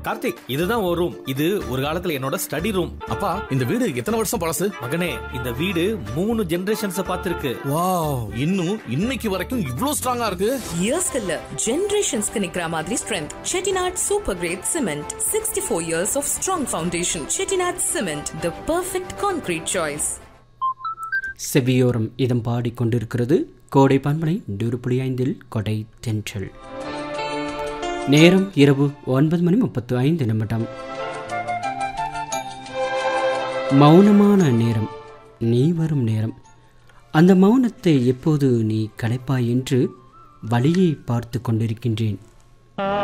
கார்த்திக் இதுதான் ஒரு ரூம் இது ஒரு காலத்துல என்னோட ஸ்டடி ரூம் அப்பா இந்த வீடு எத்தனை வருஷம் பழசு மகனே இந்த வீடு மூணு ஜெனரேஷன்ஸ் பார்த்திருக்கு வாவ் இன்னும் இன்னைக்கு வரைக்கும் இவ்ளோ ஸ்ட்ராங்கா இருக்கு இயர்ஸ்க்கு இல்ல ஜெனரேஷன்ஸ்க்கு நிக்கிற மாதிரி strength Chettinad super great cement sixty four years of strong foundation Chettinad cement the perfect concrete choice செவியோரம் இதம் பாடிக்கொண்டிருக்கிறது கோடை பண்பனை நூறு ஐந்தில் கொடை தென்றல் நேரம் இரவு ஒன்பது மணி முப்பத்து ஐந்து நிமிடம் மௌனமான நேரம் நீ வரும் நேரம் அந்த மௌனத்தை எப்போது நீ கலைப்பாய் என்று வழியை பார்த்து கொண்டிருக்கின்றேன்